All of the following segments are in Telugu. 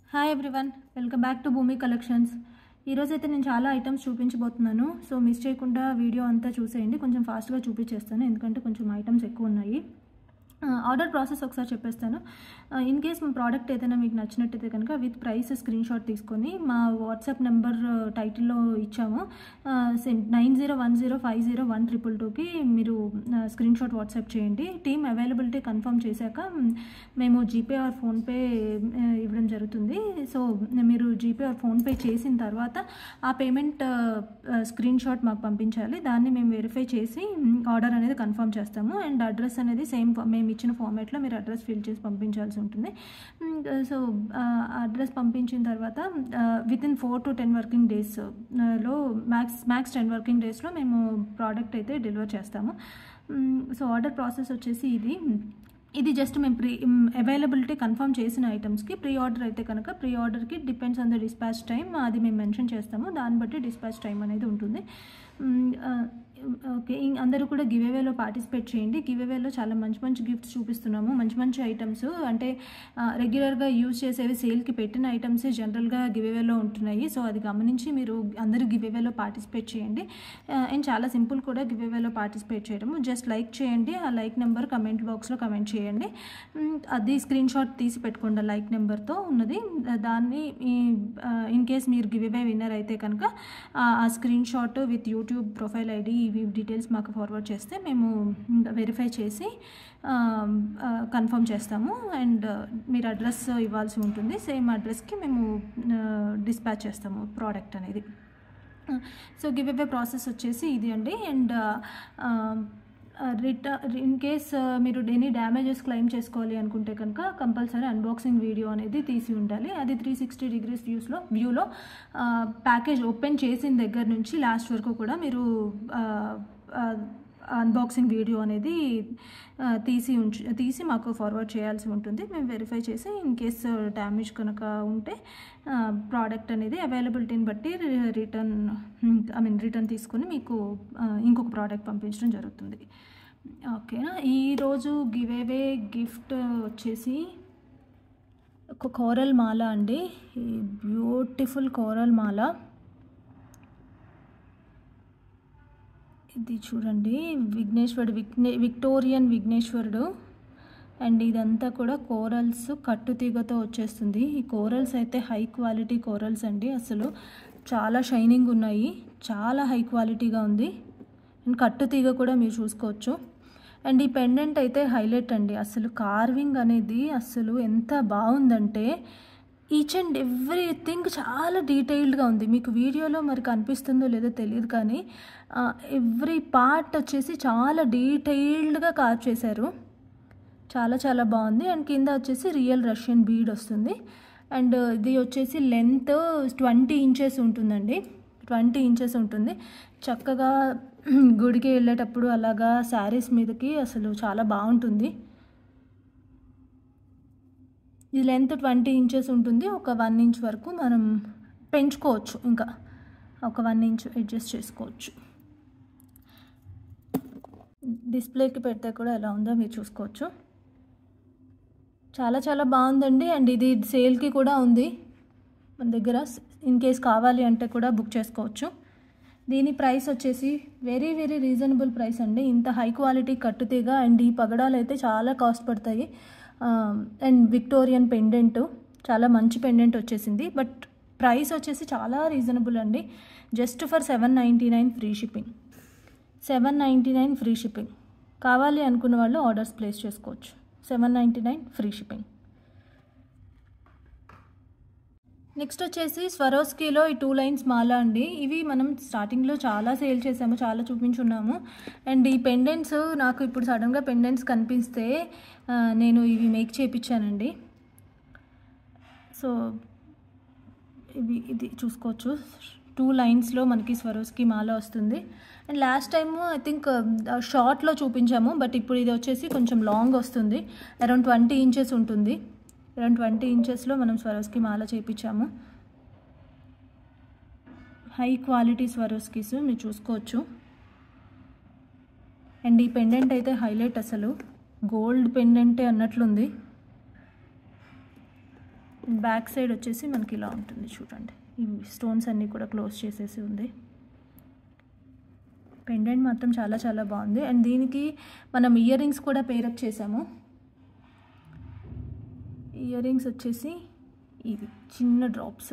hi everyone welcome back to Bhumi collections ఈరోజు అయితే నేను చాలా ఐటమ్స్ చూపించబోతున్నాను సో మిస్ చేయకుండా వీడియో అంతా చూసేయండి కొంచెం ఫాస్ట్గా చూపించేస్తాను ఎందుకంటే కొంచెం ఐటమ్స్ ఎక్కువ ఉన్నాయి ఆర్డర్ ప్రాసెస్ ఒకసారి చెప్పేస్తాను ఇన్ కేస్ మా ప్రోడక్ట్ ఏదైనా మీకు నచ్చినట్టయితే కనుక విత్ ప్రైస్ స్క్రీన్ షాట్ తీసుకొని మా వాట్సాప్ నెంబర్ టైటిల్లో ఇచ్చాము nine zero one zero five zero one triple టూకి మీరు స్క్రీన్ షాట్ వాట్సాప్ చేయండి టీమ్ అవైలబిలిటీ కన్ఫర్మ్ చేశాక మేము జీపే ఆర్ ఫోన్పే ఇవ్వడం జరుగుతుంది సో మీరు జీపే ఆర్ ఫోన్పే చేసిన తర్వాత ఆ పేమెంట్ స్క్రీన్ షాట్ మాకు పంపించాలి దాన్ని మేము వెరిఫై చేసి ఆర్డర్ అనేది కన్ఫర్మ్ చేస్తాము అండ్ అడ్రస్ అనేది సేమ్ మేము ఇచ్చిన ఫార్మేట్లో మీరు అడ్రస్ ఫిల్ చేసి పంపించాల్సి ఉంటుంది సో అడ్రస్ పంపించిన తర్వాత within four to ten working days లో మ్యాక్స్ మ్యాక్స్ టెన్ వర్కింగ్ డేస్లో మేము ప్రోడక్ట్ అయితే డెలివర్ చేస్తాము సో ఆర్డర్ ప్రాసెస్ వచ్చేసి ఇది ఇది జస్ట్ మేము ప్రీ అవైలబిలిటీ కన్ఫర్మ్ చేసిన ఐటమ్స్కి ప్రీ ఆర్డర్ అయితే కనుక ప్రీ ఆర్డర్కి depends on the dispatch time అది మేము మెన్షన్ చేస్తాము దాన్ని బట్టి డిస్పాచ్ టైం అనేది ఉంటుంది ఓకే అందరూ కూడా గివ్ అవేలో పార్టిసిపేట్ చేయండి గివ్ అవేలో చాలా మంచి మంచి గిఫ్ట్స్ చూపిస్తున్నాము మంచి మంచి ఐటమ్స్ అంటే రెగ్యులర్గా యూజ్ చేసేవి సేల్కి పెట్టిన ఐటమ్స్ జనరల్గా గివ్ అవేలో ఉంటున్నాయి సో అది గమనించి మీరు అందరూ గివ్ అవేలో పార్టిసిపేట్ చేయండి అండ్ చాలా సింపుల్ కూడా గివ్ అవేలో పార్టిసిపేట్ చేయడము జస్ట్ లైక్ చేయండి ఆ లైక్ నెంబర్ కమెంట్ బాక్స్లో కమెంట్ చేయండి అది స్క్రీన్ షాట్ తీసి పెట్టుకోండి లైక్ నెంబర్తో ఉన్నది దాన్ని ఇన్ కేస్ మీరు గివ్ అవే విన్నర్ అయితే కనుక ఆ screenshot with YouTube profile ID ఇవి డీటెయిల్స్ మాకు ఫార్వర్డ్ చేస్తే మేము వెరిఫై చేసి కన్ఫర్మ్ చేస్తాము అండ్ మీరు అడ్రస్ ఇవ్వాల్సి ఉంటుంది సేమ్ అడ్రస్కి మేము డిస్పాచ్ చేస్తాము ప్రోడక్ట్ అనేది సో గివ్ అవే ప్రాసెస్ వచ్చేసి ఇది అండి అండ్ రిటర్న్ ఇన్ కేస్ మీరు ఎనీ డ్యామేజెస్ క్లెయిమ్ చేసుకోవాలి అనుకుంటే కనుక కంపల్సరీ అన్బాక్సింగ్ వీడియో అనేది తీసి ఉండాలి అది త్రీ సిక్స్టీ డిగ్రీస్ వ్యూస్లో వ్యూలో ప్యాకేజ్ ఓపెన్ చేసిన దగ్గర నుంచి లాస్ట్ వరకు కూడా మీరు అన్బాక్సింగ్ వీడియో అనేది తీసి ఉంచి తీసి మాకు ఫార్వర్డ్ చేయాల్సి ఉంటుంది మేము వెరిఫై చేసి ఇన్ కేస్ డ్యామేజ్ కనుక ఉంటే ప్రోడక్ట్ అనేది అవైలబిలిటీని బట్టి రిటర్న్ ఐ మీన్ రిటర్న్ తీసుకొని మీకు ఇంకొక ప్రోడక్ట్ పంపించడం జరుగుతుంది ఓకేనా ఈరోజు గివ్ అవే గిఫ్ట్ వచ్చేసి ఒక కోరల్ మాల అండి బ్యూటిఫుల్ కోరల్ మాల ఇది చూడండి విఘ్నేశ్వరుడు విఘ్నే విక్టోరియన్ విఘ్నేశ్వరుడు అండ్ ఇదంతా కూడా కోరల్స్ కట్టుతీగతో వచ్చేస్తుంది ఈ కోరల్స్ అయితే హై క్వాలిటీ కోరల్స్ అండి అసలు చాలా షైనింగ్ ఉన్నాయి చాలా హై క్వాలిటీగా ఉంది అండ్ కట్టుతీగ కూడా మీరు చూసుకోవచ్చు అండ్ ఈ పెండెంట్ అయితే హైలైట్ అండి అసలు కార్వింగ్ అనేది అసలు ఎంత బాగుందంటే ఈచ్ అండ్ ఎవ్రీథింగ్ చాలా డీటెయిల్డ్గా ఉంది మీకు వీడియోలో మరి కనిపిస్తుందో లేదో తెలియదు కానీ ఎవ్రీ పార్ట్ వచ్చేసి చాలా డీటెయిల్డ్గా కార్ చేశారు చాలా చాలా బాగుంది అండ్ కింద వచ్చేసి రియల్ రష్యన్ బీడ్ వస్తుంది అండ్ ఇది వచ్చేసి లెంత్ ట్వంటీ ఇంచెస్ ఉంటుందండి ట్వంటీ ఇంచెస్ ఉంటుంది చక్కగా గుడికి వెళ్ళేటప్పుడు అలాగా శారీస్ మీదకి అసలు చాలా బాగుంటుంది ఇది లెంత్ ట్వంటీ ఇంచెస్ ఉంటుంది ఒక వన్ ఇంచ్ వరకు మనం పెంచుకోవచ్చు ఇంకా ఒక వన్ ఇంచ్ అడ్జస్ట్ చేసుకోవచ్చు డిస్ప్లేకి పెడితే కూడా ఎలా ఉందో మీరు చూసుకోవచ్చు చాలా చాలా బాగుందండి అండ్ ఇది సేల్కి కూడా ఉంది మన దగ్గర ఇన్ కేస్ కావాలి అంటే కూడా బుక్ చేసుకోవచ్చు దీని ప్రైస్ వచ్చేసి వెరీ వెరీ రీజనబుల్ ప్రైస్ అండి ఇంత హై క్వాలిటీ కట్టుతీగా అండ్ ఈ పగడాలు అయితే చాలా కాస్ట్ పడతాయి అండ్ విక్టోరియన్ పెండెంట్ చాలా మంచి పెండెంట్ వచ్చేసింది బట్ ప్రైస్ వచ్చేసి చాలా రీజనబుల్ అండి just for seven ninety nine free shipping seven ninety nine free shipping కావాలి అనుకున్న వాళ్ళు ఆర్డర్స్ ప్లేస్ చేసుకోవచ్చు seven ninety nine free shipping next వచ్చేసి స్వరోస్కీలో ఈ టూ లైన్స్ మాల అండి ఇవి మనం స్టార్టింగ్లో చాలా సేల్ చేసాము చాలా చూపించున్నాము అండ్ ఈ పెండెంట్స్ నాకు ఇప్పుడు సడన్గా పెండెంట్స్ కనిపిస్తే నేను ఇవి మేక్ చేయించానండి సో ఇవి ఇది చూసుకోవచ్చు టూ లైన్స్లో మనకి స్వరోస్కి మాల వస్తుంది and last time I think షార్ట్లో చూపించాము బట్ ఇప్పుడు ఇది వచ్చేసి కొంచెం లాంగ్ వస్తుంది అరౌండ్ ట్వంటీ ఇంచెస్ ఉంటుంది అరౌండ్ ట్వంటీ ఇంచెస్లో మనం స్వరోస్కి మాల చేయించాము హై క్వాలిటీ స్వరోస్కీస్ మీరు చూసుకోవచ్చు అండ్ ఈ పెండెంట్ అయితే హైలైట్ అసలు గోల్డ్ పెండెంటే అన్నట్లుంది బ్యాక్ సైడ్ వచ్చేసి మనకి ఇలా ఉంటుంది చూడండి ఈ స్టోన్స్ అన్నీ కూడా క్లోజ్ చేసేసి ఉంది పెండెంట్ మాత్రం చాలా చాలా బాగుంది అండ్ దీనికి మనం ఇయర్ రింగ్స్ కూడా పేరప్ చేసాము ఇయర్ రింగ్స్ వచ్చేసి ఇవి చిన్న డ్రాప్స్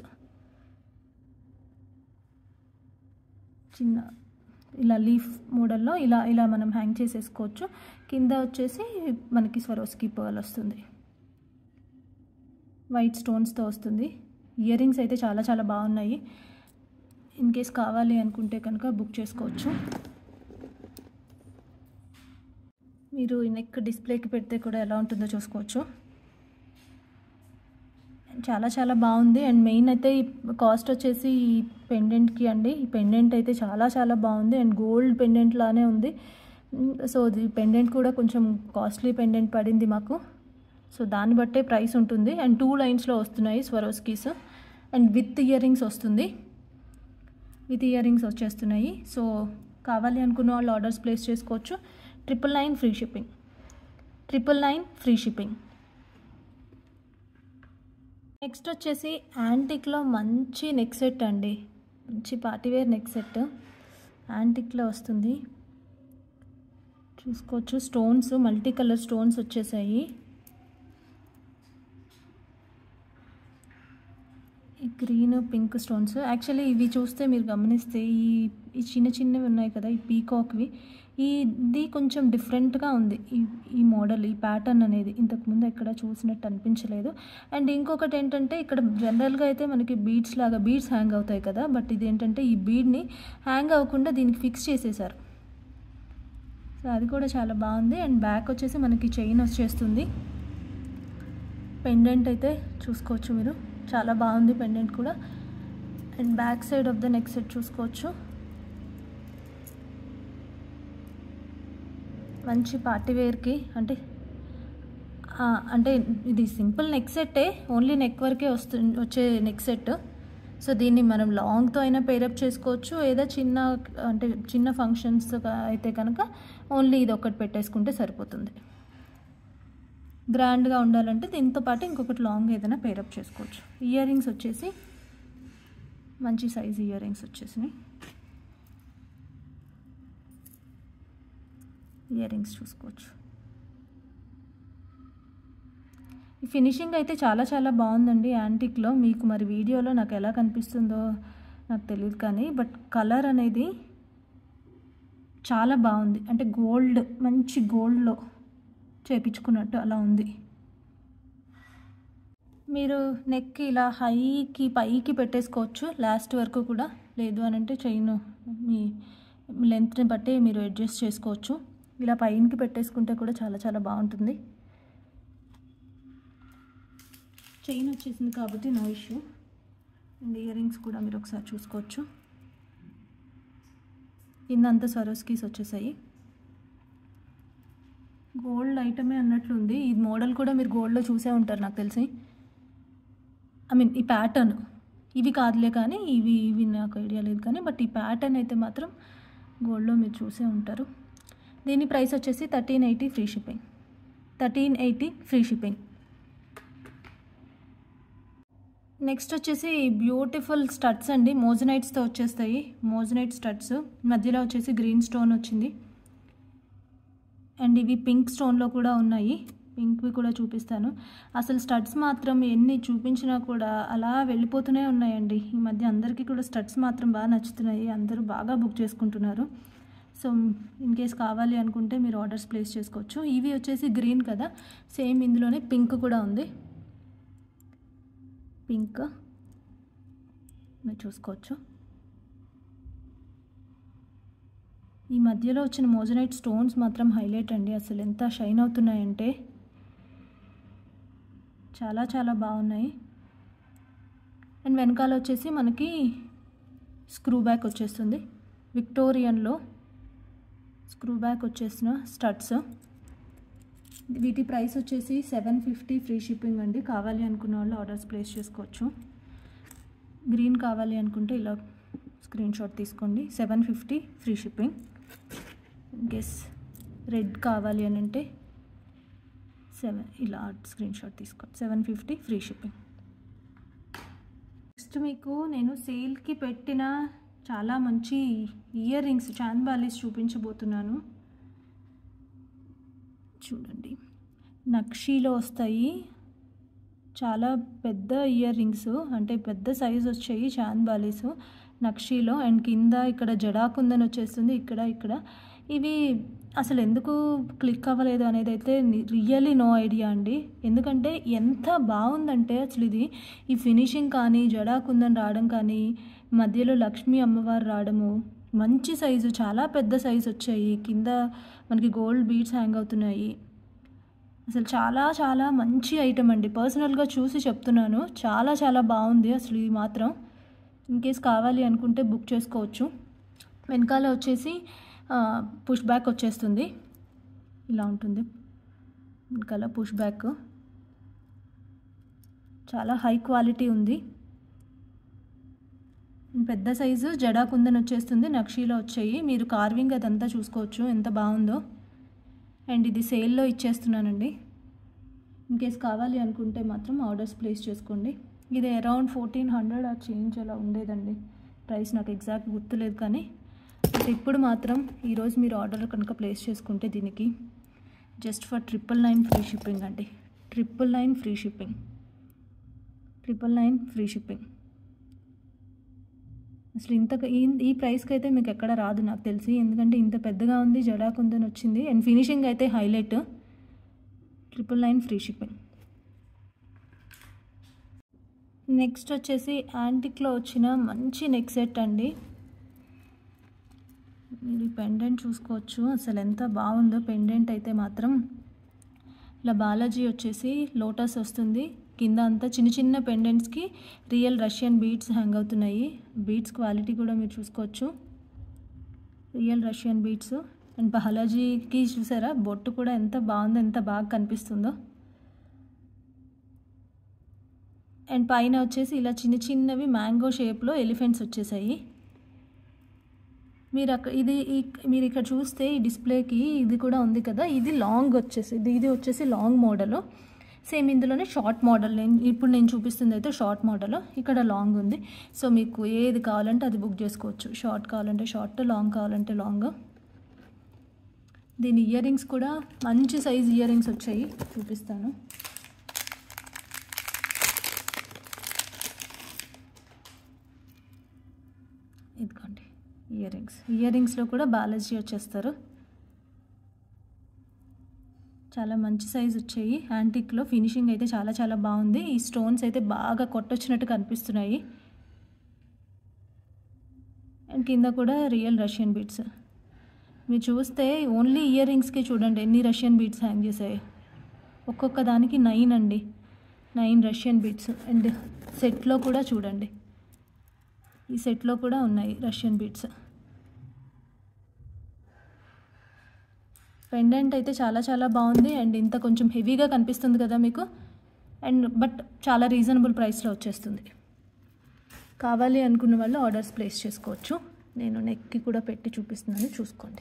చిన్న ఇలా లీఫ్ మోడల్లో ఇలా ఇలా మనం హ్యాంగ్ చేసేసుకోవచ్చు కింద వచ్చేసి మనకి స్వరోస్కి పర్ల్ వస్తుంది వైట్ స్టోన్స్తో వస్తుంది ఇయర్ రింగ్స్ అయితే చాలా చాలా బాగున్నాయి ఇన్ కేస్ కావాలి అనుకుంటే కనుక బుక్ చేసుకోవచ్చు మీరు ఈ నెక్ డిస్ప్లేకి పెడితే కూడా ఎలా ఉంటుందో చూసుకోవచ్చు చాలా చాలా బాగుంది అండ్ మెయిన్ అయితే ఈ కాస్ట్ వచ్చేసి ఈ పెండెంట్కి అండి ఈ పెండెంట్ అయితే చాలా చాలా బాగుంది అండ్ గోల్డ్ పెండెంట్ లానే ఉంది సో ఈ పెండెంట్ కూడా కొంచెం కాస్ట్లీ పెండెంట్ పడింది మాకు సో దాన్ని బట్టే ప్రైస్ ఉంటుంది అండ్ టూ లైన్స్లో వస్తున్నాయి Swarovskis and with earrings వస్తుంది విత్ ఇయర్ రింగ్స్ వచ్చేస్తున్నాయి సో కావాలి అనుకున్న వాళ్ళు ఆర్డర్స్ ప్లేస్ చేసుకోవచ్చు triple nine free shipping triple nine free shipping next వచ్చేసి యాంటిక్లో మంచి నెక్ సెట్ అండి మంచి పార్టీవేర్ నెక్ సెట్ యాంటిక్లో వస్తుంది చూసుకోవచ్చు స్టోన్స్ మల్టీ కలర్ స్టోన్స్ వచ్చేసాయి ఈ గ్రీన్ పింక్ స్టోన్స్ యాక్చువల్లీ ఇవి చూస్తే మీరు గమనిస్తే ఈ ఈ చిన్న చిన్నవి ఉన్నాయి కదా ఈ పీకాక్వి ఇది కొంచెం డిఫరెంట్గా ఉంది ఈ ఈ మోడల్ ఈ ప్యాటర్న్ అనేది ఇంతకుముందు ఎక్కడ చూసినట్టు అనిపించలేదు అండ్ ఇంకొకటి ఏంటంటే ఇక్కడ జనరల్గా అయితే మనకి బీడ్స్ లాగా బీడ్స్ హ్యాంగ్ అవుతాయి కదా బట్ ఇది ఏంటంటే ఈ బీడ్ని హ్యాంగ్ అవ్వకుండా దీనికి ఫిక్స్ చేసేసారు సో అది కూడా చాలా బాగుంది అండ్ బ్యాక్ వచ్చేసి మనకి చైన్ వచ్చేస్తుంది పెండెంట్ అయితే చూసుకోవచ్చు మీరు చాలా బాగుంది పెండెంట్ కూడా and back side of the neck set చూసుకోవచ్చు మంచి పార్టీ వేర్కి అంటే అంటే ఇది సింపుల్ నెక్ సెట్టే ఓన్లీ నెక్ వరకే వస్తు వచ్చే నెక్ సెట్ సో దీన్ని మనం లాంగ్తో అయినా పేరప్ చేసుకోవచ్చు ఏదో చిన్న అంటే చిన్న ఫంక్షన్స్ అయితే కనుక ఓన్లీ ఇది ఒకటి పెట్టేసుకుంటే సరిపోతుంది గ్రాండ్గా ఉండాలంటే దీంతో పాటు ఇంకొకటి లాంగ్ ఏదైనా పేరప్ చేసుకోవచ్చు ఇయర్ రింగ్స్ వచ్చేసి మంచి సైజ్ ఇయర్ రింగ్స్ వచ్చేసినాయి ఇయర్ రింగ్స్ చూసుకోవచ్చు ఈ ఫినిషింగ్ అయితే చాలా చాలా బాగుందండి యాంటిక్లో మీకు మరి వీడియోలో నాకు ఎలా కనిపిస్తుందో నాకు తెలియదు కానీ బట్ కలర్ అనేది చాలా బాగుంది అంటే గోల్డ్ మంచి గోల్డ్లో చేపించుకున్నట్టు అలా ఉంది మీరు నెక్ ఇలా హైకి పైకి పెట్టేసుకోవచ్చు లాస్ట్ వరకు కూడా లేదు అని అంటే చైన్ మీ లెంత్ని బట్టి మీరు అడ్జస్ట్ చేసుకోవచ్చు ఇలా పైనకి పెట్టేసుకుంటే కూడా చాలా చాలా బాగుంటుంది చైన్ వచ్చేసింది కాబట్టి no issue and earrings కూడా మీరు ఒకసారి చూసుకోవచ్చు కిందంతా సరోస్కీస్ వచ్చేసాయి గోల్డ్ ఐటమే అన్నట్లుంది ఈ మోడల్ కూడా మీరు గోల్డ్లో చూసే ఉంటారు నాకు తెలిసి ఐ మీన్ ఈ ప్యాటర్న్ ఇవి కాదులే కానీ ఇవి ఇవి నాకు ఐడియా లేదు కానీ బట్ ఈ ప్యాటర్న్ అయితే మాత్రం గోల్డ్లో మీరు చూసే ఉంటారు దీని ప్రైస్ వచ్చేసి thirteen eighty free shipping thirteen eighty free shipping next వచ్చేసి బ్యూటిఫుల్ స్టడ్స్ అండి మోజనైట్స్తో వచ్చేస్తాయి మోజనైట్ స్టడ్స్ మధ్యలో వచ్చేసి గ్రీన్ స్టోన్ వచ్చింది అండ్ ఇవి పింక్ స్టోన్లో కూడా ఉన్నాయి పింక్వి కూడా చూపిస్తాను అసలు స్టడ్స్ మాత్రం ఎన్ని చూపించినా కూడా అలా వెళ్ళిపోతూనే ఉన్నాయండి ఈ మధ్య అందరికీ కూడా స్టడ్స్ మాత్రం బాగా నచ్చుతున్నాయి అందరూ బాగా బుక్ చేసుకుంటున్నారు సో ఇన్ కేస్ కావాలి అనుకుంటే మీరు ఆర్డర్స్ ప్లేస్ చేసుకోవచ్చు ఇవి వచ్చేసి గ్రీన్ కదా సేమ్ ఇందులోనే పింక్ కూడా ఉంది పింక్ మీరు చూసుకోవచ్చు ఈ మధ్యలో వచ్చిన మోజనైట్ స్టోన్స్ మాత్రం హైలైట్ అండి అసలు ఎంత షైన్ అవుతున్నాయంటే చాలా చాలా బాగున్నాయి అండ్ వెనకాల వచ్చేసి మనకి స్క్రూ బ్యాక్ వచ్చేస్తుంది విక్టోరియన్లో స్క్రూ బ్యాక్ వచ్చేసిన స్టడ్స్ వీటి ప్రైస్ వచ్చేసి సెవెన్ ఫిఫ్టీ ఫ్రీ షిప్పింగ్ అండి కావాలి అనుకున్న వాళ్ళు ఆర్డర్స్ ప్లేస్ చేసుకోవచ్చు గ్రీన్ కావాలి అనుకుంటే ఇలా స్క్రీన్ షాట్ తీసుకోండి seven fifty free shipping guess red కావాలి అని అంటే సెవెన్ ఇలా స్క్రీన్ షాట్ తీసుకోండి seven fifty free shipping next మీకు నేను సేల్కి పెట్టిన చాలా మంచి ఇయర్ రింగ్స్ చాంద్బాలీస్ చూపించబోతున్నాను చూడండి నక్షీలో వస్తాయి చాలా పెద్ద ఇయర్ రింగ్స్ అంటే పెద్ద సైజ్ వచ్చాయి చాంద్బాలీస్ నక్షీలో అండ్ కింద ఇక్కడ జడాకుందని వచ్చేస్తుంది ఇక్కడ ఇక్కడ ఇవి అసలు ఎందుకు క్లిక్ అవ్వలేదు అనేది అయితే రియల్లీ నో ఐడియా అండి ఎందుకంటే ఎంత బాగుందంటే అసలు ఇది ఈ ఫినిషింగ్ కానీ జడాకుందని రావడం కానీ మధ్యలో లక్ష్మీ అమ్మవారు రావడము మంచి సైజు చాలా పెద్ద సైజు వచ్చాయి కింద మనకి గోల్డ్ బీడ్స్ హ్యాంగ్ అవుతున్నాయి అసలు చాలా చాలా మంచి ఐటమ్ అండి పర్సనల్గా చూసి చెప్తున్నాను చాలా చాలా బాగుంది అసలు ఇది మాత్రం ఇన్ కేస్ కావాలి అనుకుంటే బుక్ చేసుకోవచ్చు వెనకాల వచ్చేసి పుష్ బ్యాక్ వచ్చేస్తుంది ఇలా ఉంటుంది వెనకాల పుష్ బ్యాక్ చాలా హై క్వాలిటీ ఉంది పెద్ద సైజు జడా కుందన్ వచ్చేస్తుంది నక్షీలో వచ్చాయి మీరు కార్వింగ్ అదంతా చూసుకోవచ్చు ఎంత బాగుందో అండ్ ఇది సేల్లో ఇచ్చేస్తున్నానండి ఇన్ కేస్ కావాలి అనుకుంటే మాత్రం ఆర్డర్స్ ప్లేస్ చేసుకోండి ఇది అరౌండ్ ఫోర్టీన్ హండ్రెడ్ ఆ చేంజ్ అలా ఉండేదండి ప్రైస్ నాకు ఎగ్జాక్ట్ గుర్తులేదు కానీ బట్ ఇప్పుడు మాత్రం ఈరోజు మీరు ఆర్డర్ కనుక ప్లేస్ చేసుకుంటే దీనికి just for triple nine free shipping అండి triple nine free shipping triple nine free shipping అసలు ఇంత ఈ ఈ ప్రైస్కి అయితే మీకు ఎక్కడ రాదు నాకు తెలిసి ఎందుకంటే ఇంత పెద్దగా ఉంది జడాకుందని వచ్చింది అండ్ ఫినిషింగ్ అయితే highlight triple nine free shipping next వచ్చేసి యాంటిక్లో వచ్చిన మంచి నెక్ సెట్ అండి మీరు ఈ పెండెంట్ చూసుకోవచ్చు అసలు ఎంత బాగుందో పెండెంట్ అయితే మాత్రం ఇలా బాలాజీ వచ్చేసి లోటస్ వస్తుంది కింద అంతా చిన్న చిన్న పెండెంట్స్కి రియల్ రష్యన్ బీడ్స్ హ్యాంగ్ అవుతున్నాయి బీడ్స్ క్వాలిటీ కూడా మీరు చూసుకోవచ్చు రియల్ రష్యన్ బీడ్స్ అండ్ బాలాజీకి చూసారా బొట్టు కూడా ఎంత బాగుందో ఎంత బాగా కనిపిస్తుందో అండ్ పైన వచ్చేసి ఇలా చిన్న చిన్నవి మ్యాంగో షేప్లో ఎలిఫెంట్స్ వచ్చేసాయి మీరు అక్కడ ఇది మీరు ఇక్కడ చూస్తే ఈ డిస్ప్లేకి ఇది కూడా ఉంది కదా ఇది లాంగ్ వచ్చేసి ఇది ఇది వచ్చేసి లాంగ్ మోడల్ సేమ్ ఇందులోనే షార్ట్ మోడల్ నేను ఇప్పుడు నేను చూపిస్తుంది అయితే షార్ట్ మోడల్ ఇక్కడ లాంగ్ ఉంది సో మీకు ఏది కావాలంటే అది బుక్ చేసుకోవచ్చు షార్ట్ కావాలంటే షార్ట్ లాంగ్ కావాలంటే లాంగ్ దీని ఇయర్ రింగ్స్ కూడా మంచి సైజ్ ఇయర్ రింగ్స్ వచ్చాయి చూపిస్తాను ఇదిగోండి ఇయర్ రింగ్స్ ఇయర్ రింగ్స్లో కూడా బాలాజీ వచ్చేస్తారు చాలా మంచి సైజ్ వచ్చాయి యాంటిక్లో ఫినిషింగ్ అయితే చాలా చాలా బాగుంది ఈ స్టోన్స్ అయితే బాగా కొట్టొచ్చినట్టు కనిపిస్తున్నాయి అండ్ కింద కూడా రియల్ రష్యన్ బీట్స్ మీరు చూస్తే ఓన్లీ ఇయర్ రింగ్స్కి చూడండి ఎన్ని రష్యన్ బీట్స్ హ్యాంగ్ చేసాయి ఒక్కొక్క దానికి నైన్ అండి నైన్ రష్యన్ బీట్స్ అండ్ సెట్లో కూడా చూడండి ఈ సెట్లో కూడా ఉన్నాయి రష్యన్ బీట్స్ పెండెంట్ అయితే చాలా చాలా బాగుంది అండ్ ఇంత కొంచెం హెవీగా కనిపిస్తుంది కదా మీకు అండ్ బట్ చాలా రీజనబుల్ ప్రైస్లో వచ్చేస్తుంది కావాలి అనుకున్న వాళ్ళు ఆర్డర్స్ ప్లేస్ చేసుకోవచ్చు నేను నెక్కి కూడా పెట్టి చూపిస్తున్నాను చూసుకోండి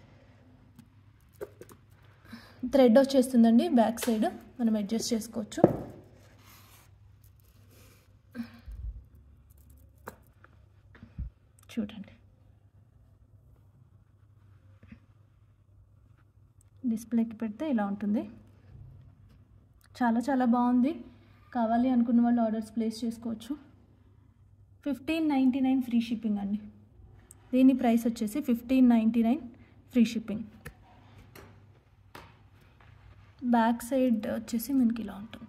థ్రెడ్ వచ్చేస్తుందండి బ్యాక్ సైడ్ మనం అడ్జస్ట్ చేసుకోవచ్చు చూడండి డిస్ప్లేకి పెడితే ఇలా ఉంటుంది చాలా చాలా బాగుంది కావాలి అనుకున్న వాళ్ళు ఆర్డర్స్ ప్లేస్ చేసుకోవచ్చు fifteen ninety nine free shipping అండి దీని ప్రైస్ వచ్చేసి fifteen ninety nine free shipping back side వచ్చేసి మనకి ఇలా ఉంటుంది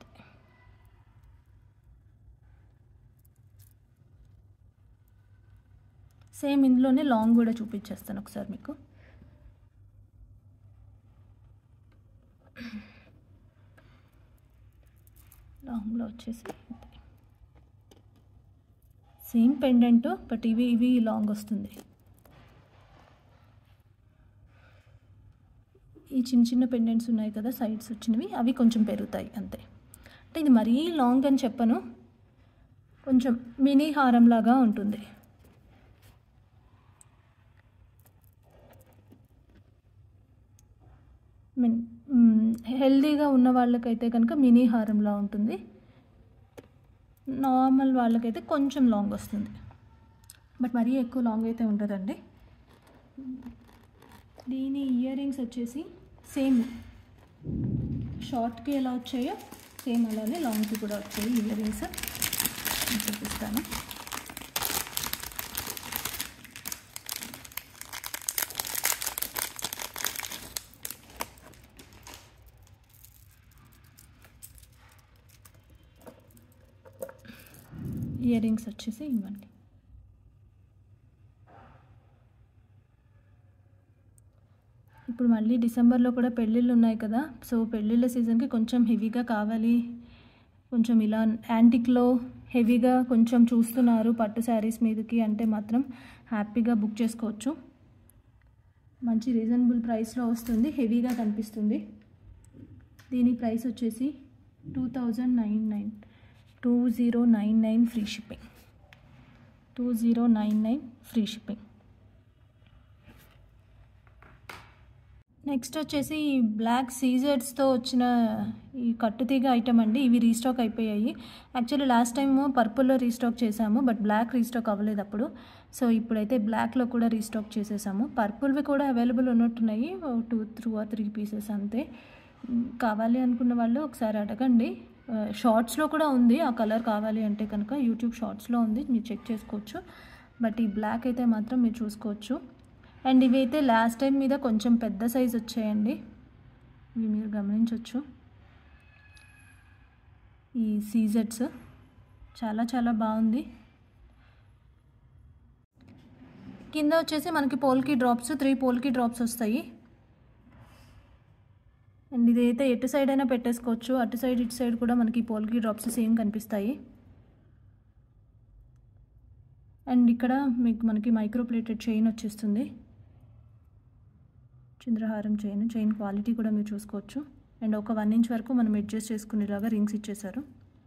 సేమ్ ఇందులోనే లాంగ్ కూడా చూపించేస్తాను ఒకసారి మీకు లాంగ్లో వచ్చేసి సేమ్ పెండెంట్ బట్ ఇవి ఇవి లాంగ్ వస్తుంది ఈ చిన్న చిన్న పెండెంట్స్ ఉన్నాయి కదా సైడ్స్ వచ్చినవి అవి కొంచెం పెరుగుతాయి అంతే అంటే ఇది మరీ లాంగ్ అని చెప్పను కొంచెం మినీ హారం లాగా ఉంటుంది మీన్ హెల్దీగా ఉన్న వాళ్ళకైతే కనుక మినీ హారంలా ఉంటుంది నార్మల్ వాళ్ళకైతే కొంచెం లాంగ్ వస్తుంది బట్ మరీ ఎక్కువ లాంగ్ అయితే ఉంటుందండి దీని ఇయర్ రింగ్స్ వచ్చేసి సేమ్ షార్ట్కి ఎలా వచ్చాయో సేమ్ అలానే లాంగ్కి కూడా వచ్చాయి ఇయర్ రింగ్స్ చూపిస్తాను ఇయర్ రింగ్స్ వచ్చేసి ఇవ్వండి ఇప్పుడు మళ్ళీ డిసెంబర్లో కూడా పెళ్ళిళ్ళు ఉన్నాయి కదా సో పెళ్ళిళ్ళ సీజన్కి కొంచెం హెవీగా కావాలి కొంచెం ఇలా యాంటిక్లో హెవీగా కొంచెం చూస్తున్నారు పట్టు శారీస్ మీదకి అంటే మాత్రం హ్యాపీగా బుక్ చేసుకోవచ్చు మంచి రీజనబుల్ ప్రైస్లో వస్తుంది హెవీగా కనిపిస్తుంది దీని ప్రైస్ వచ్చేసి two thousand nine nine two zero nine nine free shipping two zero nine nine free shipping next వచ్చేసి ఈ బ్లాక్ సీజర్స్తో వచ్చిన ఈ కట్టుతీగ ఐటమ్ అండి ఇవి రీస్టాక్ అయిపోయాయి యాక్చువల్లీ లాస్ట్ టైం పర్పుల్లో రీస్టాక్ చేసాము బట్ బ్లాక్ రీస్టాక్ అవ్వలేదు అప్పుడు సో ఇప్పుడైతే బ్లాక్లో కూడా రీస్టాక్ చేసేసాము పర్పుల్వి కూడా అవైలబుల్ ఉన్నట్టున్నాయి two through or three pieces అంతే కావాలి అనుకున్న వాళ్ళు ఒకసారి అడగండి షార్ట్స్లో కూడా ఉంది ఆ కలర్ కావాలి అంటే కనుక యూట్యూబ్ షార్ట్స్లో ఉంది మీరు చెక్ చేసుకోవచ్చు బట్ ఈ బ్లాక్ అయితే మాత్రం మీరు చూసుకోవచ్చు అండ్ ఇవి అయితే లాస్ట్ టైం మీద కొంచెం పెద్ద సైజ్ వచ్చాయండి ఇవి మీరు గమనించవచ్చు ఈ సీజెట్స్ చాలా చాలా బాగుంది కింద వచ్చేసి మనకి polki drops three polki drops వస్తాయి అండ్ ఇదైతే ఎటు సైడ్ అయినా పెట్టేసుకోవచ్చు అటు సైడ్ ఇటు సైడ్ కూడా మనకి పోల్కి డ్రాప్స్ సేమ్ కనిపిస్తాయి అండ్ ఇక్కడ మీకు మనకి మైక్రో ప్లేటెడ్ చైన్ వచ్చేస్తుంది చంద్రహారం చైన్ చైన్ క్వాలిటీ కూడా మీరు చూసుకోవచ్చు అండ్ ఒక వన్ ఇంచ్ వరకు మనం అడ్జస్ట్ చేసుకునేలాగా రింగ్స్ ఇచ్చేసారు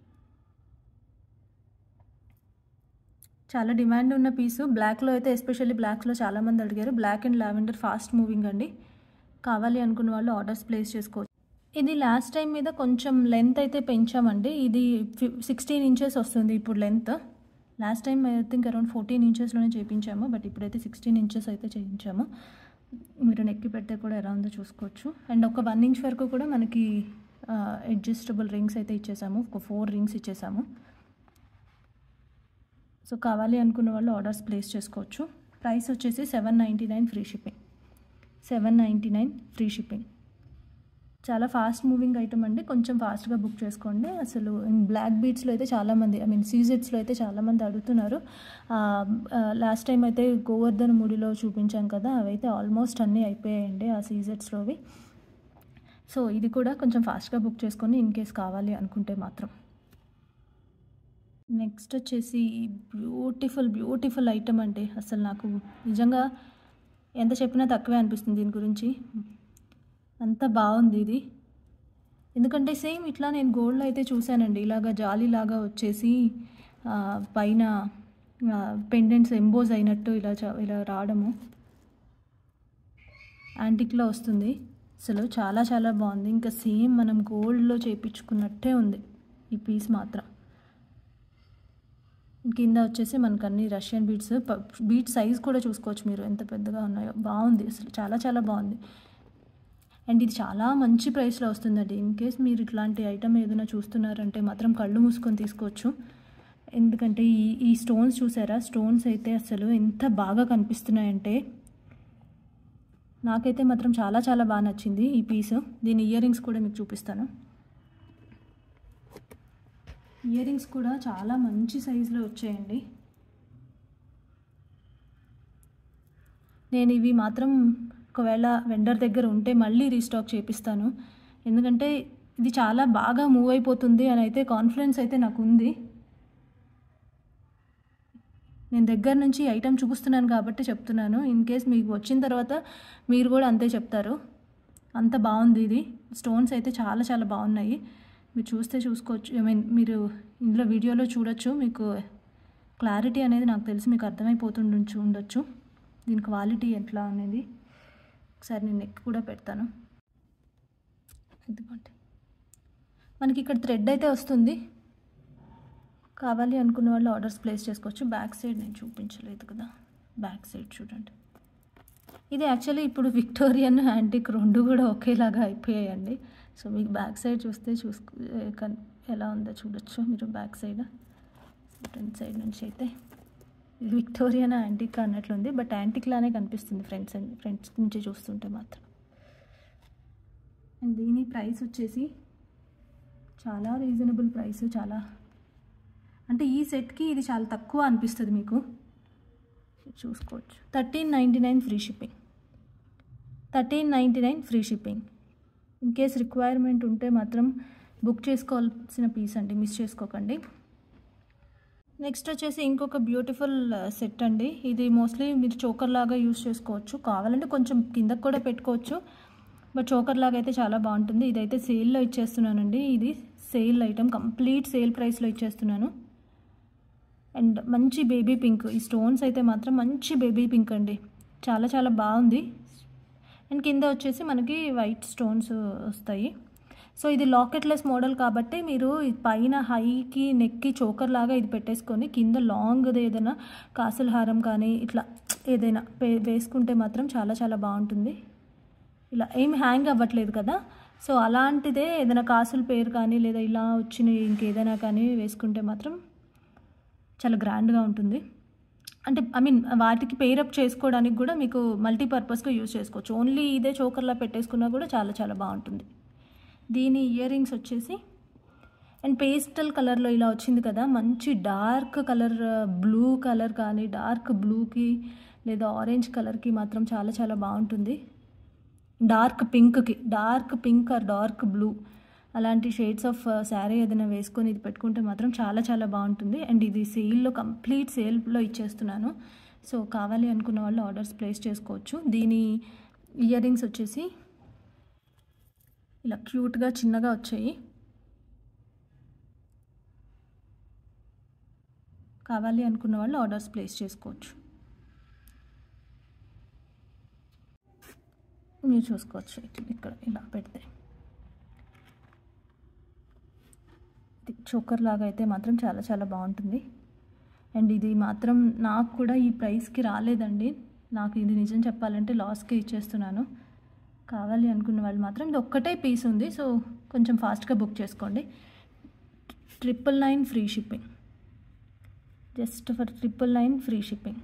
చాలా డిమాండ్ ఉన్న పీసు బ్లాక్లో అయితే ఎస్పెషల్లీ బ్లాక్లో చాలామంది అడిగారు black and lavender fast moving అండి కావాలి అనుకున్న వాళ్ళు ఆర్డర్స్ ప్లేస్ చేసుకోవచ్చు ఇది లాస్ట్ టైం మీద కొంచెం లెంత్ అయితే పెంచామండి ఇది సిక్స్టీన్ ఇంచెస్ వస్తుంది ఇప్పుడు length last time I think around fourteen ఇంచెస్లోనే చేయించాము బట్ ఇప్పుడైతే సిక్స్టీన్ ఇంచెస్ అయితే చేయించాము మీరు నెక్కి పెడితే కూడా ఎలా ఉందో చూసుకోవచ్చు అండ్ ఒక వన్ ఇంచ్ వరకు కూడా మనకి అడ్జస్టబుల్ రింగ్స్ అయితే ఇచ్చేసాము ఒక ఫోర్ రింగ్స్ ఇచ్చేసాము సో కావాలి అనుకున్న వాళ్ళు ఆర్డర్స్ ప్లేస్ చేసుకోవచ్చు ప్రైస్ వచ్చేసి seven ninety nine free shipping seven ninety nine free shipping చాలా ఫాస్ట్ మూవింగ్ ఐటమ్ అండి కొంచెం ఫాస్ట్గా బుక్ చేసుకోండి అసలు బ్లాక్ బీట్స్లో అయితే చాలామంది ఐ మీన్ సీజెట్స్లో అయితే చాలామంది అడుగుతున్నారు లాస్ట్ టైం అయితే గోవర్ధన్ ముడిలో చూపించాం కదా అవైతే ఆల్మోస్ట్ అన్నీ అయిపోయాయండి ఆ సీజెట్స్లోవి సో ఇది కూడా కొంచెం ఫాస్ట్గా బుక్ చేసుకొని ఇన్ కేస్ కావాలి అనుకుంటే మాత్రం నెక్స్ట్ వచ్చేసి బ్యూటిఫుల్ బ్యూటిఫుల్ ఐటమ్ అండి అసలు నాకు నిజంగా ఎంత చెప్పినా తక్కువే అనిపిస్తుంది దీని గురించి అంత బాగుంది ఇది ఎందుకంటే సేమ్ ఇట్లా నేను గోల్డ్లో అయితే చూశానండి ఇలాగా జాలీలాగా వచ్చేసి పైన పెండెంట్స్ ఎంబోజ్ అయినట్టు ఇలా ఇలా రావడము యాంటిక్లో వస్తుంది అసలు చాలా చాలా బాగుంది ఇంకా సేమ్ మనం గోల్డ్లో చేయించుకున్నట్టే ఉంది ఈ పీస్ మాత్రం కింద వచ్చేసి మనకు అన్ని రష్యన్ బీట్స్ బీట్ సైజ్ కూడా చూసుకోవచ్చు మీరు ఎంత పెద్దగా ఉన్నాయో బాగుంది అసలు చాలా చాలా బాగుంది అండ్ ఇది చాలా మంచి ప్రైస్లో వస్తుందండి ఇన్ కేస్ మీరు ఇట్లాంటి ఐటమ్ ఏదైనా చూస్తున్నారంటే మాత్రం కళ్ళు మూసుకొని తీసుకోవచ్చు ఎందుకంటే ఈ ఈ స్టోన్స్ చూసారా స్టోన్స్ అయితే అసలు ఎంత బాగా కనిపిస్తున్నాయంటే నాకైతే మాత్రం చాలా చాలా బాగా నచ్చింది ఈ పీస్ దీని ఇయర్ రింగ్స్ కూడా మీకు చూపిస్తాను ఇయర్ రింగ్స్ కూడా చాలా మంచి సైజులో వచ్చాయండి నేను ఇవి మాత్రం ఒకవేళ వెండర్ దగ్గర ఉంటే మళ్ళీ రీస్టాక్ చేపిస్తాను ఎందుకంటే ఇది చాలా బాగా మూవ్ అయిపోతుంది అని అయితే కాన్ఫిడెన్స్ అయితే నాకు ఉంది నేను దగ్గర నుంచి ఐటమ్ చూపిస్తున్నాను కాబట్టి చెప్తున్నాను ఇన్ కేస్ మీకు వచ్చిన తర్వాత మీరు కూడా అంతే చెప్తారు అంత బాగుంది ఇది స్టోన్స్ అయితే చాలా చాలా బాగున్నాయి మీరు చూస్తే చూసుకోవచ్చు ఐ మీన్ మీరు ఇందులో వీడియోలో చూడొచ్చు మీకు క్లారిటీ అనేది నాకు తెలిసి మీకు అర్థమైపోతుండొచ్చు ఉండొచ్చు దీని క్వాలిటీ ఎట్లా అనేది ఒకసారి నేను నెక్ కూడా పెడతాను ఇదిగోండి మనకి ఇక్కడ థ్రెడ్ అయితే వస్తుంది కావాలి అనుకున్న వాళ్ళు ఆర్డర్స్ ప్లేస్ చేసుకోవచ్చు బ్యాక్ సైడ్ నేను చూపించలేదు కదా బ్యాక్ సైడ్ చూడండి ఇది యాక్చువల్లీ ఇప్పుడు విక్టోరియన్ యాంటిక్ రెండు కూడా ఒకేలాగా అయిపోయాయండి సో మీకు బ్యాక్ సైడ్ చూస్తే చూసుకు కన్- ఎలా ఉందో చూడొచ్చు మీరు బ్యాక్ సైడ్ ఫ్రంట్ సైడ్ నుంచి అయితే ఇది విక్టోరియన్ యాంటిక్ అన్నట్లుంది బట్ యాంటిక్ లానే కనిపిస్తుంది ఫ్రంట్స్ ఫ్రంట్స్ నుంచి చూస్తుంటే మాత్రం అండ్ దీని ప్రైస్ వచ్చేసి చాలా రీజనబుల్ ప్రైస్ చాలా అంటే ఈ సెట్కి ఇది చాలా తక్కువ అనిపిస్తుంది మీకు చూసుకోవచ్చు thirteen ninety nine free shipping thirteen ninety nine free shipping in case requirement ఉంటే మాత్రం బుక్ చేసుకోవాల్సిన పీస్ అండి మిస్ చేసుకోకండి నెక్స్ట్ వచ్చేసి ఇంకొక బ్యూటిఫుల్ సెట్ అండి ఇది మోస్ట్లీ మీరు చోకర్ లాగా యూస్ చేసుకోవచ్చు కావాలంటే కొంచెం కిందకు కూడా పెట్టుకోవచ్చు బట్ చోకర్ లాగా అయితే చాలా బాగుంటుంది ఇదైతే సేల్లో ఇచ్చేస్తున్నానండి ఇది సేల్ ఐటమ్ కంప్లీట్ సేల్ ప్రైస్లో ఇచ్చేస్తున్నాను అండ్ మంచి బేబీ పింక్ ఈ స్టోన్స్ అయితే మాత్రం మంచి బేబీ పింక్ అండి చాలా చాలా బాగుంది అండ్ కింద వచ్చేసి మనకి వైట్ స్టోన్స్ వస్తాయి సో ఇది లాకెట్లెస్ మోడల్ కాబట్టి మీరు ఈ పైన హైకి నెక్కి చోకర్ లాగా ఇది పెట్టేసుకొని కింద లాంగ్ది ఏదైనా కాసుల హారం కానీ ఇట్లా ఏదైనా పే- వేసుకుంటే మాత్రం చాలా చాలా బాగుంటుంది ఇలా ఏం హ్యాంగ్ అవ్వట్లేదు కదా సో అలాంటిదే ఏదైనా కాసుల పేరు కానీ లేదా ఇలా వచ్చిన ఇంకేదైనా కానీ వేసుకుంటే మాత్రం చాలా గ్రాండ్గా ఉంటుంది అంటే ఐ మీన్ వాటికి పేరప్ చేసుకోవడానికి కూడా మీకు మల్టీపర్పస్గా యూజ్ చేసుకోవచ్చు ఓన్లీ ఇదే చోకర్లా పెట్టేసుకున్నా కూడా చాలా చాలా బాగుంటుంది దీని ఇయర్ రింగ్స్ వచ్చేసి అండ్ పేస్టల్ కలర్లో ఇలా వచ్చింది కదా మంచి డార్క్ కలర్ బ్లూ కలర్ కానీ డార్క్ బ్లూకి లేదా ఆరెంజ్ కలర్కి మాత్రం చాలా చాలా బాగుంటుంది డార్క్ పింక్కి dark pink or dark blue అలాంటి షేడ్స్ ఆఫ్ శారీ ఏదైనా వేసుకొని ఇది పెట్టుకుంటే మాత్రం చాలా చాలా బాగుంటుంది అండ్ ఇది సేల్లో కంప్లీట్ సేల్లో ఇచ్చేస్తున్నాను సో కావాలి అనుకున్న వాళ్ళు ఆర్డర్స్ ప్లేస్ చేసుకోవచ్చు దీని ఇయర్ రింగ్స్ వచ్చేసి ఇలా క్యూట్గా చిన్నగా వచ్చాయి కావాలి అనుకున్న వాళ్ళు ఆర్డర్స్ ప్లేస్ చేసుకోవచ్చు మీరు చూసుకోవచ్చు ఇట్లా ఇక్కడ ఇలా పెడితే ఇది చోకర్ లాగా అయితే మాత్రం చాలా చాలా బాగుంటుంది అండ్ ఇది మాత్రం నాకు కూడా ఈ ప్రైస్కి రాలేదండి నాకు ఇది నిజం చెప్పాలంటే లాస్కే ఇచ్చేస్తున్నాను కావాలి అనుకున్న వాళ్ళు మాత్రం ఇది ఒక్కటే పీస్ ఉంది సో కొంచెం ఫాస్ట్గా బుక్ చేసుకోండి triple nine free shipping just for triple nine free shipping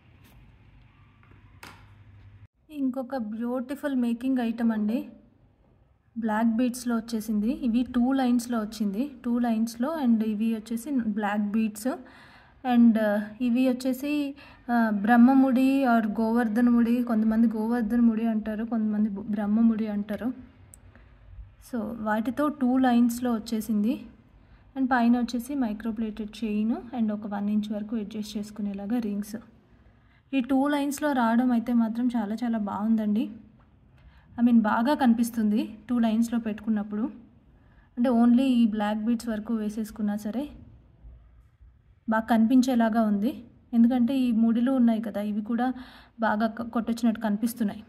ఇంకొక బ్యూటిఫుల్ మేకింగ్ ఐటమ్ అండి బ్లాక్ బీడ్స్లో వచ్చేసింది ఇవి టూ లైన్స్లో వచ్చింది టూ లైన్స్లో అండ్ ఇవి వచ్చేసి బ్లాక్ బీడ్స్ అండ్ ఇవి వచ్చేసి ఆ, బ్రహ్మముడి ఆర్ గోవర్ధన ముడి కొంతమంది గోవర్ధన ముడి అంటారు కొంతమంది బు- బ్రహ్మముడి అంటారు సో వాటితో టూ లైన్స్లో వచ్చేసింది అండ్ పైన వచ్చేసి మైక్రోప్లేటెడ్ చైన్ అండ్ ఒక వన్ ఇంచ్ వరకు అడ్జస్ట్ చేసుకునేలాగా రింగ్స్ ఈ టూ లైన్స్లో రావడం అయితే మాత్రం చాలా చాలా బాగుందండి ఐ మీన్ బాగా కనిపిస్తుంది టూ లైన్స్లో పెట్టుకున్నప్పుడు అంటే ఓన్లీ ఈ బ్లాక్ బీడ్స్ వరకు వేసేసుకున్నా సరే బాగా కనిపించేలాగా ఉంది ఎందుకంటే ఈ ముడిలు ఉన్నాయి కదా ఇవి కూడా బాగా క- కొట్టొచ్చినట్టు కనిపిస్తున్నాయి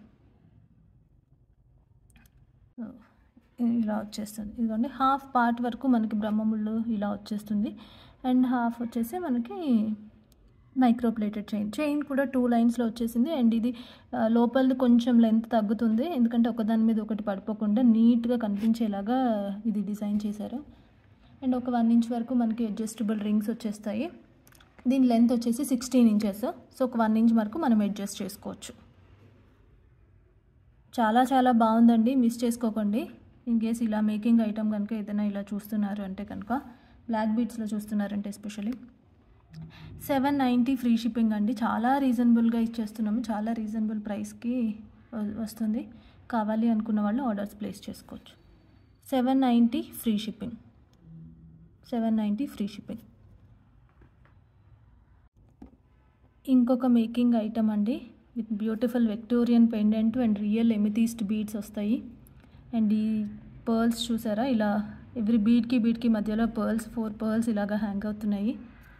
సో, ఇలా వచ్చేస్తుంది ఇదిగోండి హాఫ్ పార్ట్ వరకు మనకి బ్రహ్మముళ్ళు ఇలా వచ్చేస్తుంది అండ్ హాఫ్ వచ్చేసి మనకి మైక్రోప్లేటెడ్ చైన్ చైన్ కూడా టూ లైన్స్లో వచ్చేసింది అండ్ ఇది ఆ, లోపలిది కొంచెం లెంత్ తగ్గుతుంది ఎందుకంటే ఒకదాని మీద ఒకటి పడిపోకుండా నీట్గా కనిపించేలాగా ఇది డిజైన్ చేశారు అండ్ ఒక వన్ ఇంచ్ వరకు మనకి అడ్జస్టబుల్ రింగ్స్ వచ్చేస్తాయి దీని లెంత్ వచ్చేసి సిక్స్టీన్ ఇంచెస్ సో ఒక వన్ ఇంచ్ వరకు మనం అడ్జస్ట్ చేసుకోవచ్చు చాలా చాలా బాగుందండి మిస్ చేసుకోకండి ఇన్ కేస్ ఇలా మేకింగ్ ఐటమ్ కనుక ఏదైనా ఇలా చూస్తున్నారు అంటే కనుక బ్లాక్ బీట్స్లో చూస్తున్నారంటే especially seven ninety free shipping అండి చాలా రీజనబుల్గా ఇచ్చేస్తున్నాము చాలా రీజనబుల్ ప్రైస్కి వ- వస్తుంది కావాలి అనుకున్న వాళ్ళు ఆర్డర్స్ ప్లేస్ చేసుకోవచ్చు seven ninety free shipping seven ninety free shipping ఇంకొక మేకింగ్ ఐటమ్ అండి with beautiful Victorian pendant and real amethyst beads వస్తాయి అండ్ ఈ పర్ల్స్ చూసారా ఇలా ఎవ్రీ బీడ్కి బీడ్కి మధ్యలో పర్ల్స్ ఫోర్ పర్ల్స్ ఇలాగా హ్యాంగ్ అవుతున్నాయి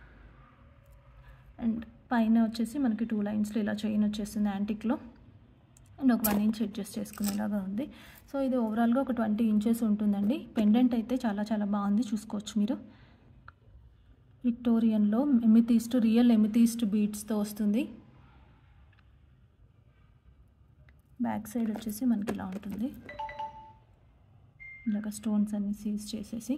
అండ్ పైన వచ్చేసి మనకి టూ లైన్స్లో ఇలా చైన్ వచ్చేస్తుంది యాంటిక్లో అండ్ ఒక వన్ ఇంచ్ అడ్జస్ట్ చేసుకునేలాగా ఉంది సో ఇది ఓవరాల్గా ఒక ట్వంటీ ఇంచెస్ ఉంటుందండి పెండెంట్ అయితే చాలా చాలా బాగుంది చూసుకోవచ్చు మీరు విక్టోరియన్లో ఎమితీస్ట్ రియల్ ఎమితీస్ట్ బీడ్స్తో వస్తుంది బ్యాక్ సైడ్ వచ్చేసి మనకి ఇలా ఉంటుంది ఇలాగ స్టోన్స్ అన్ని సీజ్ చేసేసి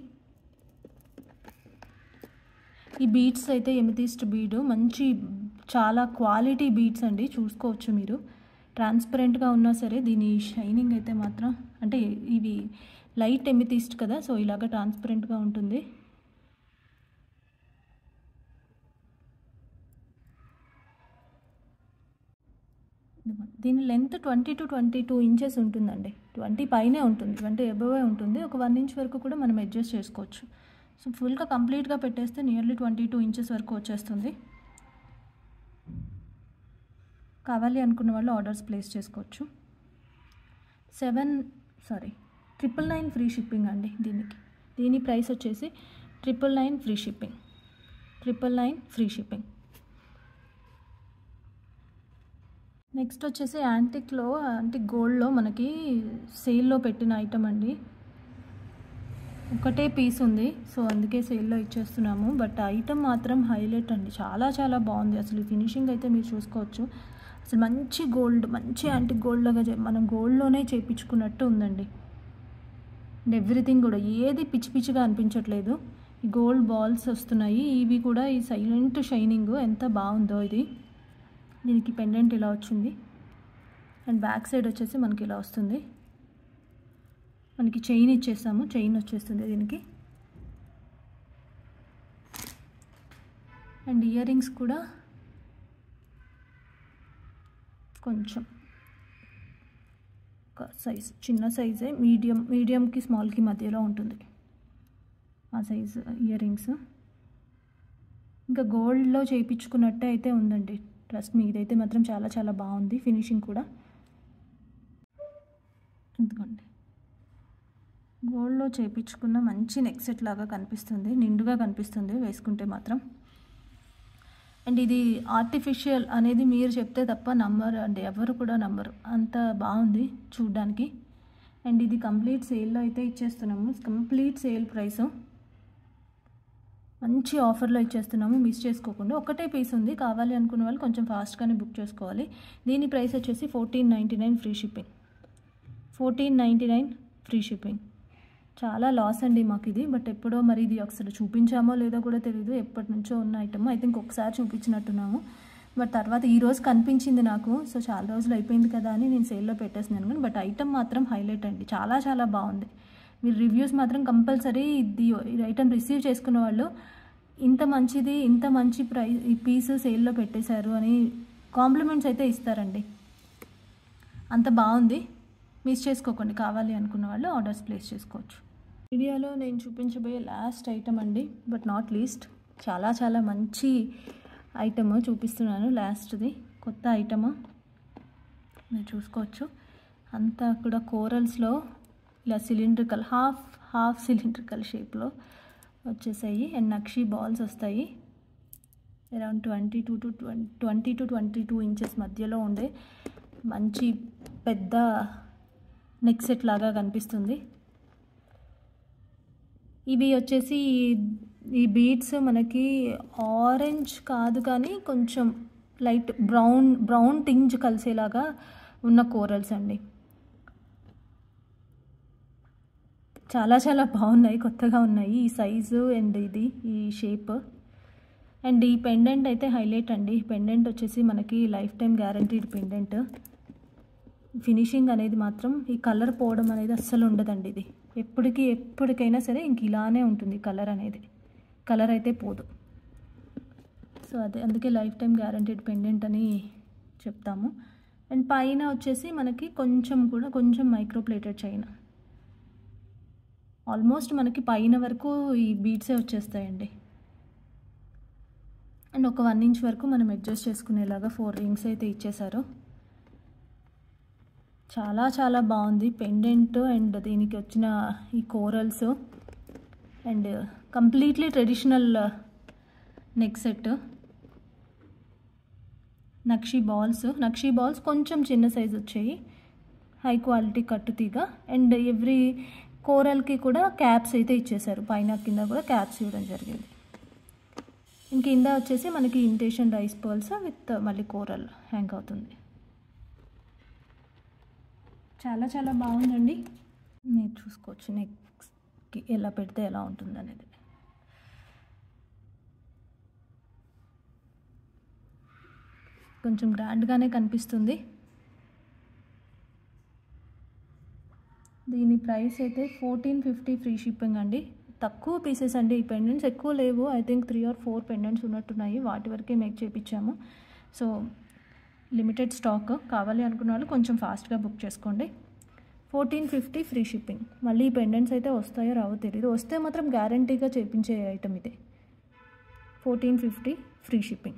ఈ బీడ్స్ అయితే ఎమితీస్ట్ బీడ్ మంచి చాలా క్వాలిటీ బీడ్స్ అండి చూసుకోవచ్చు మీరు ట్రాన్స్పరెంట్గా ఉన్నా సరే దీని షైనింగ్ అయితే మాత్రం అంటే ఇవి లైట్ ఎమితీస్ట్ కదా సో ఇలాగ ట్రాన్స్పరెంట్గా ఉంటుంది దీని length twenty to twenty two inches ఉంటుందండి ట్వంటీ పైనే ఉంటుంది ట్వంటీ ఎబోవే ఉంటుంది ఒక వన్ ఇంచ్ వరకు కూడా మనం అడ్జస్ట్ చేసుకోవచ్చు సో ఫుల్గా కంప్లీట్గా పెట్టేస్తే నియర్లీ ట్వంటీ టూ ఇంచెస్ వరకు వచ్చేస్తుంది కావాలి అనుకున్న వాళ్ళు ఆర్డర్స్ ప్లేస్ చేసుకోవచ్చు seven sorry triple nine free shipping అండి దీనికి దీని ప్రైస్ వచ్చేసి triple nine free shipping triple nine free shipping next వచ్చేసి యాంటిక్లో యాంటిక్ గోల్డ్లో మనకి సేల్లో పెట్టిన ఐటమ్ అండి ఒకటే పీస్ ఉంది సో అందుకే సేల్లో ఇచ్చేస్తున్నాము బట్ ఐటమ్ మాత్రం హైలైట్ అండి చాలా చాలా బాగుంది అసలు ఫినిషింగ్ అయితే మీరు చూసుకోవచ్చు అసలు మంచి గోల్డ్ మంచి యాంటిక్ గోల్డ్ లాగా చే- మనం గోల్డ్లోనే చేయించుకున్నట్టు ఉందండి అండ్ ఎవ్రీథింగ్ కూడా ఏది పిచ్చి పిచ్చిగా అనిపించట్లేదు ఈ గోల్డ్ బాల్స్ వస్తున్నాయి ఇవి కూడా ఈ సైలెంట్ షైనింగ్ ఎంత బాగుందో ఇది దీనికి పెండెంట్ ఇలా వచ్చింది అండ్ బ్యాక్ సైడ్ వచ్చేసి మనకి ఇలా వస్తుంది మనకి చైన్ ఇచ్చేస్తాము చైన్ వచ్చేస్తుంది దీనికి అండ్ ఇయర్ రింగ్స్ కూడా కొంచెం ఒక సైజ్ చిన్న సైజే మీడియం మీడియంకి స్మాల్కి మధ్యలో ఉంటుంది ఆ సైజ్ ఇయర్ రింగ్స్ ఇంకా గోల్డ్లో చేయించుకున్నట్టే అయితే ఉందండి ట్రస్ట్ మీ ఇదైతే మాత్రం చాలా చాలా బాగుంది ఫినిషింగ్ కూడా ఎందుకండి గోల్డ్లో చేయించుకున్న మంచి నెక్ సెట్ లాగా కనిపిస్తుంది నిండుగా కనిపిస్తుంది వేసుకుంటే మాత్రం అండ్ ఇది ఆర్టిఫిషియల్ అనేది మీరు చెప్తే తప్ప నమ్మరు అండి ఎవరు కూడా నమ్మరు అంత బాగుంది చూడ్డానికి అండ్ ఇది కంప్లీట్ సేల్లో అయితే ఇచ్చేస్తున్నాము కంప్లీట్ సేల్ ప్రైస్ మంచి ఆఫర్లో ఇచ్చేస్తున్నాము మిస్ చేసుకోకుండా ఒకటే పీస్ ఉంది కావాలి అనుకున్న వాళ్ళు కొంచెం ఫాస్ట్గానే బుక్ చేసుకోవాలి దీని ప్రైస్ వచ్చేసి fourteen ninety nine free shipping fourteen ninety nine free shipping చాలా లాస్ అండి మాకు ఇది బట్ ఎప్పుడో మరి ఇది ఒకసారి చూపించామో లేదో కూడా తెలియదు ఎప్పటి నుంచో ఉన్న ఐటమ్ ఐ థింక్ ఒకసారి చూపించినట్టున్నాము బట్ తర్వాత ఈ రోజు కనిపించింది నాకు సో చాలా రోజులు అయిపోయింది కదా అని నేను సేల్లో పెట్టేస్తున్నాను కానీ బట్ ఐటమ్ మాత్రం హైలైట్ అండి చాలా చాలా బాగుంది మీరు రివ్యూస్ మాత్రం కంపల్సరీ ఇది ఈ ఐటమ్ రిసీవ్ చేసుకున్న వాళ్ళు ఇంత మంచిది ఇంత మంచి ప్రై ఈ పీస్ సేల్లో పెట్టేశారు అని కాంప్లిమెంట్స్ అయితే ఇస్తారండి అంత బాగుంది మిస్ చేసుకోకండి కావాలి అనుకున్న వాళ్ళు ఆర్డర్స్ ప్లేస్ చేసుకోవచ్చు వీడియోలో నేను చూపించబోయే లాస్ట్ ఐటమ్ అండి బట్ నాట్ లీస్ట్ చాలా చాలా మంచి ఐటమ్ చూపిస్తున్నాను లాస్ట్ది కొత్త ఐటమ్ మీరు చూసుకోవచ్చు అంతా కూడా కోరల్స్లో ఇలా సిలిండ్రికల్ హాఫ్ హాఫ్ సిలిండ్రికల్ షేప్లో వచ్చేసాయి అండ్ నక్షి బాల్స్ వస్తాయి around twenty two to twenty to twenty two inches మధ్యలో ఉండే మంచి పెద్ద నెక్ సెట్ లాగా కనిపిస్తుంది ఇవి వచ్చేసి ఈ- ఈ బీడ్స్ మనకి ఆరెంజ్ కాదు కానీ కొంచెం లైట్ బ్రౌన్ బ్రౌన్ టింజ్ కలిసేలాగా ఉన్న కోరల్స్ అండి చాలా చాలా బాగున్నాయి కొత్తగా ఉన్నాయి ఈ సైజు అండ్ ఇది ఈ షేప్ అండ్ ఈ పెండెంట్ అయితే హైలైట్ అండి పెండెంట్ వచ్చేసి మనకి lifetime guaranteed pendant finishing అనేది మాత్రం ఈ కలర్ పోవడం అనేది అస్సలు ఉండదండి ఇది ఎప్పటికీ ఎప్పటికైనా సరే ఇంక ఇలానే ఉంటుంది కలర్ అనేది కలర్ అయితే పోదు సో అదే అందుకే లైఫ్ టైం గ్యారంటీడ్ పెండెంట్ అని చెప్తాము అండ్ పైన వచ్చేసి మనకి కొంచెం కూడా కొంచెం మైక్రోప్లేటెడ్ చైన్ ఆల్మోస్ట్ మనకి పైన వరకు ఈ బీడ్సే వచ్చేస్తాయండి అండ్ ఒక వన్ ఇంచ్ వరకు మనం అడ్జస్ట్ చేసుకునేలాగా ఫోర్ రింగ్స్ అయితే ఇచ్చేశారు చాలా చాలా బాగుంది పెండెంట్ అండ్ దీనికి వచ్చిన ఈ corals and completely traditional neck set nakshi balls nakshi balls కొంచెం చిన్న సైజ్ వచ్చాయి హై క్వాలిటీ కట్టుతీగ అండ్ ఎవ్రీ కోరల్కి కూడా క్యాప్స్ అయితే ఇచ్చేశారు పైన కింద కూడా క్యాప్స్ ఇవ్వడం జరిగింది కింద వచ్చేసి మనకి ఇమిటేషన్ రైస్ పర్ల్స్ విత్ మళ్ళీ కూరల్ హ్యాంగ్ అవుతుంది చాలా చాలా బాగుందండి మీరు చూసుకోవచ్చు నెక్స్ట్కి ఎలా పెడితే ఎలా ఉంటుంది అనేది కొంచెం గ్రాండ్గానే కనిపిస్తుంది దీని ప్రైస్ అయితే ఫోర్టీన్ ఫిఫ్టీ ఫ్రీ షిప్పింగ్ అండి తక్కువ పీసెస్ అండి ఈ పెండెంట్స్ ఎక్కువ లేవు I think three or four pendants ఉన్నట్టున్నాయి వాటి వరకే మేక్ చేయించాము సో లిమిటెడ్ స్టాక్ కావాలి అనుకున్న వాళ్ళు కొంచెం ఫాస్ట్గా బుక్ చేసుకోండి ఫోర్టీన్ ఫిఫ్టీ ఫ్రీ షిప్పింగ్ మళ్ళీ ఈ పెండెంట్స్ అయితే వస్తాయో రావో తెలియదు వస్తే మాత్రం గ్యారంటీగా చేయించే ఐటమ్ ఇది fourteen fifty free shipping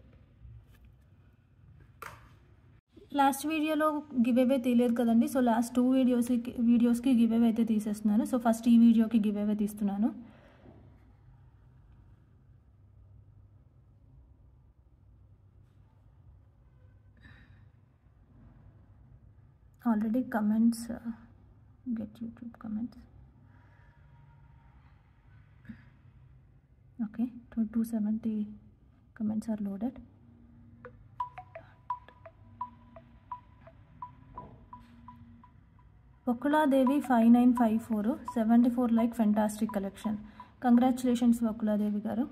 last వీడియోలో గివ్ అవే తీయలేదు కదండి సో లాస్ట్ టూ వీడియోస్కి వీడియోస్కి గివ్ అవే అయితే తీసేస్తున్నాను సో ఫస్ట్ ఈ వీడియోకి గివ్ అవే తీస్తున్నాను already comments get YouTube comments okay two two seventy comments are loaded Vakuladevi five nine five four seventy four like fantastic collection congratulations Vakuladevi గారు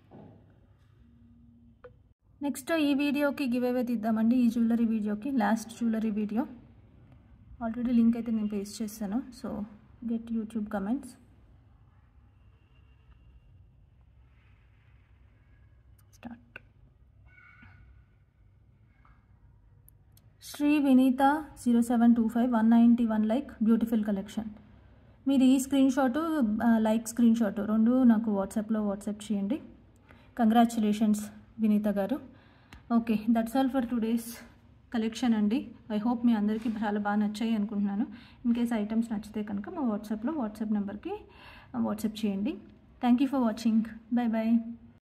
నెక్స్ట్ ఈ వీడియోకి గివ్ అవే తీద్దామండి ఈ జ్యువెలరీ వీడియోకి last jewellery video already link అయితే నేను పేస్ట్ చేస్తాను so get YouTube comments start Shri Vineetha zero seven two five one ninety one like beautiful collection మీరు ఈ screen shot like screen shot రెండు నాకు వాట్సాప్లో వాట్సాప్ చేయండి కంగ్రాచులేషన్స్ వినీత గారు okay that's all for today's collection అండి ఐ హోప్ మీ అందరికీ చాలా బాగా నచ్చాయి అనుకుంటున్నాను ఇన్ కేస్ ఐటమ్స్ నచ్చితే కనుక మా వాట్సాప్లో వాట్సాప్ నెంబర్కి వాట్సాప్ చేయండి thank you for watching bye bye